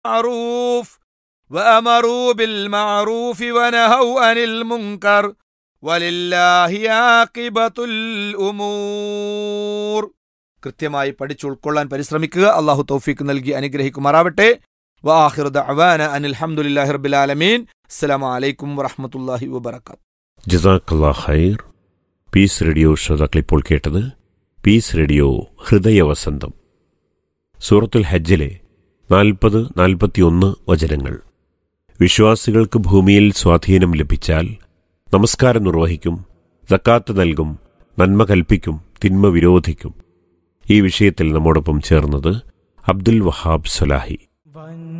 معروف وأمروا بالمعروف ونهوا عن المنكر ولله عاقبة الأمور കൃത്യമായി പഠിച്ച് ഉൾക്കൊള്ളാൻ പരിശ്രമിക്കുക അള്ളാഹു തൗഫീക്ക് നൽകി അനുഗ്രഹിക്കുമാറാവട്ടെ വാഹിർ ദഅവാന അനിൽ ഹംദുലില്ലാഹി റബ്ബിൽ ആലമീൻ അസ്സലാമു അലൈക്കും വറഹ്മത്തുള്ളാഹി വബറകാത്ത് ജസാക്കല്ലാ ഖൈർ പീസ് റേഡിയോ ശ്രോതാക്കൾ ഇപ്പോൾ കേട്ടത് പീസ് റേഡിയോ ഹൃദയവസന്തം സൂറത്തുൽ ഹജ്ജിലെ നാൽപ്പത് നാൽപ്പത്തിയൊന്ന് വചനങ്ങൾ വിശ്വാസികൾക്ക് ഭൂമിയിൽ സ്വാധീനം ലഭിച്ചാൽ നമസ്കാരം നിർവഹിക്കും സക്കാത്ത് നൽകും നന്മ കൽപ്പിക്കും തിന്മ വിരോധിക്കും ഈ വിഷയത്തിൽ നമ്മോടൊപ്പം ചേർന്നത് അബ്ദുൽ വഹാബ് സലാഹി